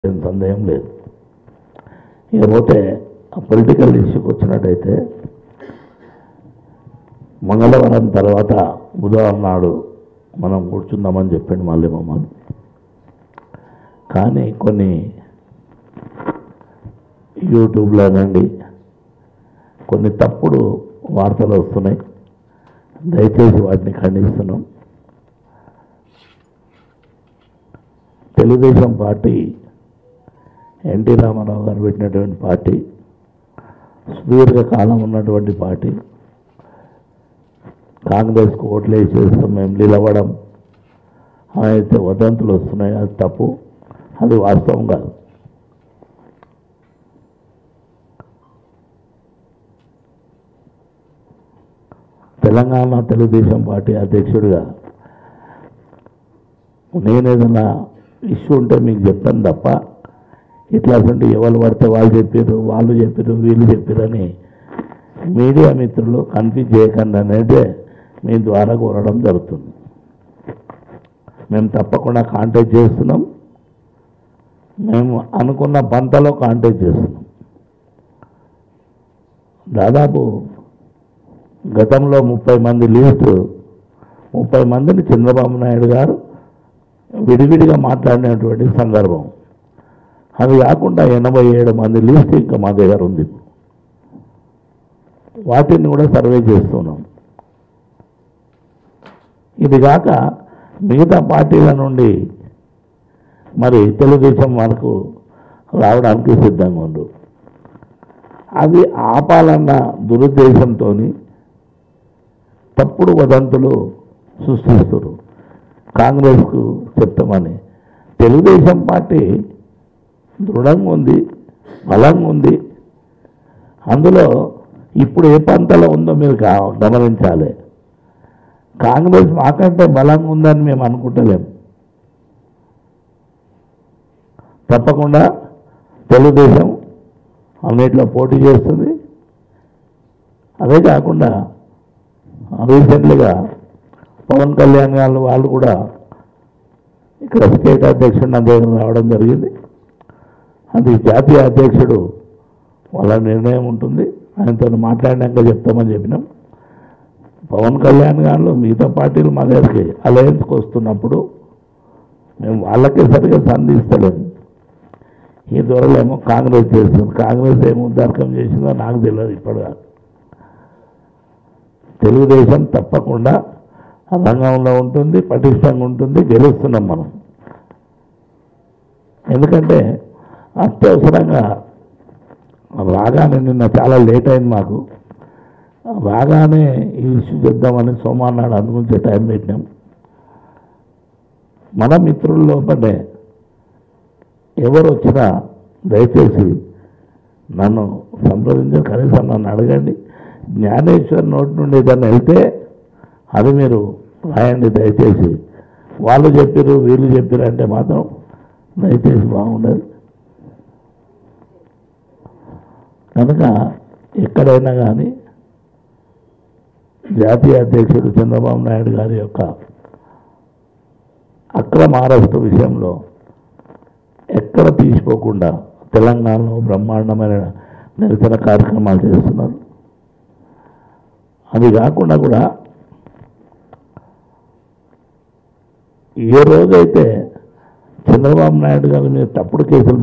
ఏం సందేహం లేదు ఇకపోతే ఆ పొలిటికల్ ఇష్యూకి వచ్చినట్టయితే మంగళవారం తర్వాత బుధవారం నాడు మనం కూర్చుందామని చెప్పిండు మళ్ళీ మమ్మల్ని కానీ కొన్ని యూట్యూబ్లోనండి కొన్ని తప్పుడు వార్తలు వస్తున్నాయి దయచేసి వాటిని ఖండిస్తున్నాం తెలుగుదేశం పార్టీ ఎన్టీ రామారావు గారు పెట్టినటువంటి పార్టీ సుదీర్ఘకాలం ఉన్నటువంటి పార్టీ కాంగ్రెస్కు ఓట్లు వేసేస్తాం మేము నిలవడం అయితే వదంతులు వస్తున్నాయి అది తప్పు అది వాస్తవం కాదు తెలంగాణ తెలుగుదేశం పార్టీ అధ్యక్షుడిగా నేను ఏదైనా ఇష్యూ ఉంటే మీకు చెప్తాను తప్ప ఇట్లా అసలు ఎవరు పడితే వాళ్ళు చెప్పారు వాళ్ళు చెప్పారు వీళ్ళు చెప్పారు అని మీడియా మిత్రులు కన్ఫ్యూజ్ చేయకండి అనేది మీ ద్వారా కోరడం జరుగుతుంది మేము తప్పకుండా కాంటాక్ట్ చేస్తున్నాం మేము అనుకున్న పంటలో కాంటాక్ట్ చేస్తున్నాం దాదాపు గతంలో ముప్పై మంది లీస్టు ముప్పై మందిని చంద్రబాబు నాయుడు గారు విడివిడిగా మాట్లాడినటువంటి సందర్భం అది కాకుండా ఎనభై ఏడు మంది లిస్ట్ ఇంకా మా దగ్గర ఉంది వాటిని కూడా సర్వే చేస్తున్నాం ఇది కాక మిగతా పార్టీల నుండి మరి తెలుగుదేశం మనకు రావడానికి సిద్ధంగా ఉండు అది ఆపాలన్న దురుద్దేశంతో తప్పుడు వదంతులు సృష్టిస్తారు కాంగ్రెస్కు చెప్తామని తెలుగుదేశం పార్టీ దృఢంగా ఉంది బలంగా ఉంది అందులో ఇప్పుడు ఏ పంతలో ఉందో మీరు గా- గమనించాలి కాంగ్రెస్ మాకంటే బలంగా ఉందని మేము అనుకుంటలేం తప్పకుండా తెలుగుదేశం అన్నిట్లో పోటీ చేస్తుంది అదే కాకుండా రీసెంట్గా పవన్ కళ్యాణ్ గారు వాళ్ళు కూడా ఇక్కడ స్టేట్ అధ్యక్షుడు నా దగ్గర రావడం జరిగింది అది జాతీయ అధ్యక్షుడు వాళ్ళ నిర్ణయం ఉంటుంది ఆయనతో మాట్లాడినాక చెప్తామని చెప్పినాం పవన్ కళ్యాణ్ గారు మిగతా పార్టీలు మా దగ్గరికి అలయన్స్కి వస్తున్నప్పుడు మేము వాళ్ళకే సరిగా సంధిస్తలేము ఈ దూరంలో కాంగ్రెస్ చేస్తుంది కాంగ్రెస్ ఏమో ఉద్దారకం చేసిందో నాకు తెలియదు ఇప్పటిగా తెలుగుదేశం తప్పకుండా ఆ రంగంలో ఉంటుంది పటిష్టంగా ఉంటుంది గెలుస్తున్నాం మనం ఎందుకంటే అత్యవసరంగా రాగానే నిన్న చాలా లేట్ అయింది మాకు రాగానే ఈ ఇష్యూ చెప్దామని సోమవారం నాడు అందుగురించి టైం పెట్టినాం మన మిత్రుల లోపలే ఎవరు వచ్చినా దయచేసి నన్ను సంప్రదించి కనీసం నన్ను అడగండి జ్ఞానేశ్వర్ నోటి నుండి ఏదైనా వెళ్తే అది మీరు రాయండి దయచేసి వాళ్ళు చెప్పారు వీళ్ళు చెప్పారు అంటే మాత్రం దయచేసి బాగుండదు కనుక ఎక్కడైనా కానీ జాతీయ అధ్యక్షుడు చంద్రబాబు నాయుడు గారి యొక్క అక్రమ అరెస్టు విషయంలో ఎక్కడ తీసుకోకుండా తెలంగాణలో బ్రహ్మాండమైన నిరసన కార్యక్రమాలు చేస్తున్నారు అది కాకుండా కూడా ఏ రోజైతే చంద్రబాబు నాయుడు గారి మీద తప్పుడు కేసులు